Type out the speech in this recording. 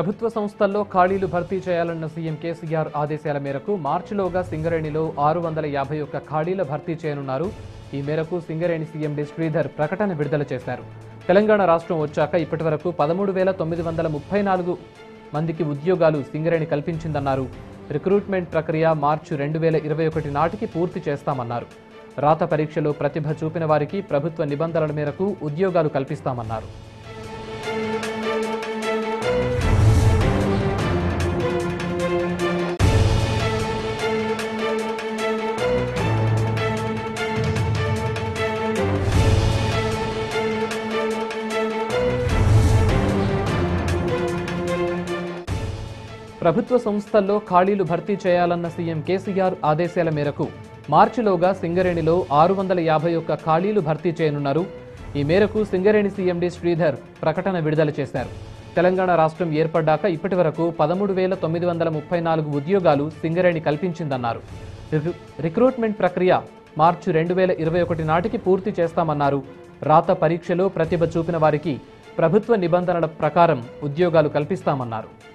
ప్రభుత్వ సంస్థల్లో ఖాళీలు భర్తీ చేయాలన్న సీఎం కేసీఆర్ ఆదేశాల మేరకు మార్చిలోగా సింగరేణిలో ఆరు వందల యాభై ఒక్క ఖాళీల భర్తీ చేయనున్నారు ఈ మేరకు సింగరేణి సీఎం డి శ్రీధర్ ప్రకటన విడుదల చేశారు తెలంగాణ రాష్ట్రం వచ్చాక ఇప్పటివరకు పదమూడు వేల తొమ్మిది వందల ముప్పై నాలుగు మందికి ఉద్యోగాలు సింగరేణి కల్పించిందన్నారు రిక్రూట్మెంట్ ప్రక్రియ మార్చి రెండు వేల ఇరవై ఒకటి నాటికి పూర్తి చేస్తామన్నారు రాత పరీక్షలో ప్రతిభ చూపిన వారికి ప్రభుత్వ నిబంధనల మేరకు ఉద్యోగాలు కల్పిస్తామన్నారు ప్రభుత్వ సంస్థల్లో ఖాళీలు భర్తీ చేయాలన్న సీఎం కేసీఆర్ ఆదేశాల మేరకు మార్చిలోగా సింగరేణిలో ఆరు వందల యాభై ఒక్క ఖాళీలు భర్తీ చేయనున్నారు ఈ మేరకు సింగరేణి సీఎం డి శ్రీధర్ ప్రకటన విడుదల చేశారు తెలంగాణ రాష్ట్రం ఏర్పడ్డాక ఇప్పటి వరకు పదమూడు వేల తొమ్మిది వందల ముప్పై నాలుగు ఉద్యోగాలు సింగరేణి కల్పించిందన్నారు రిక్రూ- రిక్రూట్మెంట్ ప్రక్రియ మార్చి రెండు వేల ఇరవై ఒకటి నాటికి పూర్తి చేస్తామన్నారు రాత పరీక్షలో ప్రతిభ చూపిన వారికి ప్రభుత్వ నిబంధనల ప్రకారం ఉద్యోగాలు కల్పిస్తామన్నారు